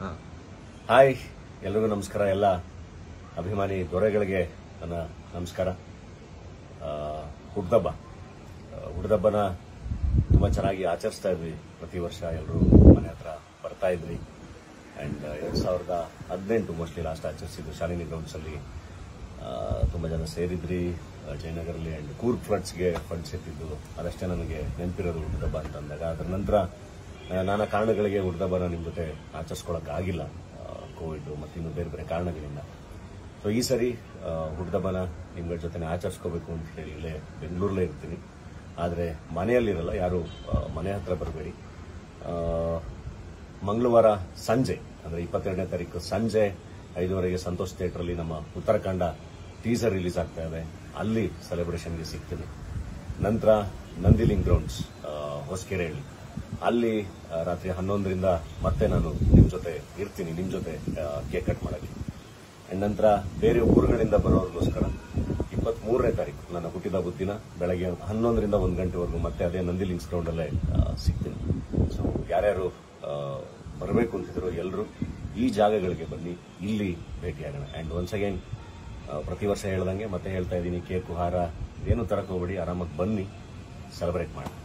hi ಎಲ್ರಿಗೂ ನಮಸ್ಕಾರ ಎಲ್ಲ ಅಭಿಮಾನಿ ದೊರೆಗಳಿಗೆ ನನ್ನ ನಮಸ್ಕಾರ ಆ, ಹುಡ್ದಬ್ಬ ಆ, ಹುಡ್ದಬ್ಬನ ತುಂಬ ಚೆನ್ನಾಗಿ ಆಚರಿಸ್ತಾ ಇದ್ವಿ ಪ್ರತಿ ವರ್ಷ ಎಲ್ಲರೂ ಮನೆ ಹತ್ರ ಬರ್ತಾ ಇದ್ವಿ ಆ್ಯಂಡ್ ಎರಡು ಸಾವಿರದ ಹದಿನೆಂಟು ಮೋಸ್ಟ್ಲಿ ಲಾಸ್ಟ್ ಆಚರಿಸಿದ್ದು ಶಾಲಿನಿ ಗ್ರೌಂಡ್ಸಲ್ಲಿ ತುಂಬ ಜನ ಸೇರಿದ್ರಿ ಆ, ಜಯನಗರಲ್ಲಿ ಆ್ಯಂಡ್ ಕೂರ್ಗ್ ಫ್ಲಡ್ಸ್ಗೆ ಫಂಡ್ಸ್ ಎತ್ತಿದ್ದು ಅದಷ್ಟೇ ನನಗೆ ನೆನಪಿರೋದು ಹುಡ್ದಬ್ಬ ಅಂತ ಅಂದಾಗ ಅದರ ನಂತರ ಆ, ನಾನಾ ಕಾರಣಗಳಿಗೆ ಹುಡ್ದಬ್ಬನ ನಿಮ್ಮ ಜೊತೆ ಆಚರಿಸ್ಕೊಳಕ್ಕಾಗಿಲ್ಲ ಕೋವಿಡ್ ಮತ್ತು ಇನ್ನು ಬೇರೆ ಬೇರೆ ಕಾರಣಗಳಿಂದ ಸೊ ಈ ಸರಿ ಆ, ಹುಡ್ದಬ್ಬನ ನಿಮ್ಗಳ ಜೊತೆ ಆಚರಿಸ್ಕೋಬೇಕು ಅಂತ ಹೇಳಿ ಇಲ್ಲೇ ಬೆಂಗಳೂರಲ್ಲೇ ಇರ್ತೀನಿ ಆದರೆ ಮನೆಯಲ್ಲಿರಲ್ಲ ಯಾರು ಆ, ಮನೆ ಹತ್ರ ಬರಬೇಡಿ ಮಂಗಳವಾರ ಸಂಜೆ ಅಂದರೆ ಇಪ್ಪತ್ತೆರಡನೇ ತಾರೀಕು ಸಂಜೆ ಐದುವರೆಗೆ ಸಂತೋಷ್ ಥಿಯೇಟ್ರಲ್ಲಿ ನಮ್ಮ ಉತ್ತರಾಖಂಡ ಟೀಸರ್ ರಿಲೀಸ್ ಆಗ್ತಾ ಇದೆ ಅಲ್ಲಿ ಸೆಲೆಬ್ರೇಷನ್ಗೆ ಸಿಗ್ತೀನಿ ನಂತರ ನಂದಿಲಿಂಗ್ ಗ್ರೌಂಡ್ಸ್ ಹೊಸಕೆರೆಹಳ್ಳಿ ಅಲ್ಲಿ ಆ, ರಾತ್ರಿ ಹನ್ನೊಂದರಿಂದ ಮತ್ತೆ ನಾನು ನಿಮ್ಮ ಜೊತೆ ಇರ್ತೀನಿ ನಿಮ್ಮ ಜೊತೆ ಕೇಕ್ ಕಟ್ ಮಾಡೋಕ್ಕೆ And ನಂತರ ಬೇರೆ ಊರುಗಳಿಂದ ಬರೋರಿಗೋಸ್ಕರ ಇಪ್ಪತ್ತ್ ಮೂರನೇ ತಾರೀಕು ನನ್ನ ಹುಟ್ಟಿದ ಬುದ್ದಿನ ಬೆಳಗ್ಗೆ ಹನ್ನೊಂದರಿಂದ ಒಂದು ಗಂಟೆವರೆಗೂ ಮತ್ತೆ ಅದೇ ನಂದಿ ಲಿಂಕ್ಸ್ ಗ್ರೌಂಡಲ್ಲೇ ಆ, ಸಿಗ್ತೀನಿ ಸೊ ಯಾರ್ಯಾರು ಬರಬೇಕು ಅಂತಿದ್ರು ಎಲ್ಲರೂ ಈ ಜಾಗಗಳಿಗೆ ಬನ್ನಿ ಇಲ್ಲಿ ಭೇಟಿಯಾಗೋಣ ಆ್ಯಂಡ್ ಒನ್ಸ್ ಅಗೇನ್ ಪ್ರತಿ ವರ್ಷ ಹೇಳ್ದಂಗೆ ಮತ್ತೆ ಹೇಳ್ತಾ ಇದ್ದೀನಿ ಕೇಕು ಹಾರ ಏನು ತರಕ್ಕೆ ಹೋಗ್ಬೇಡಿ ಆರಾಮಾಗಿ ಬನ್ನಿ ಸೆಲೆಬ್ರೇಟ್ ಮಾಡಿ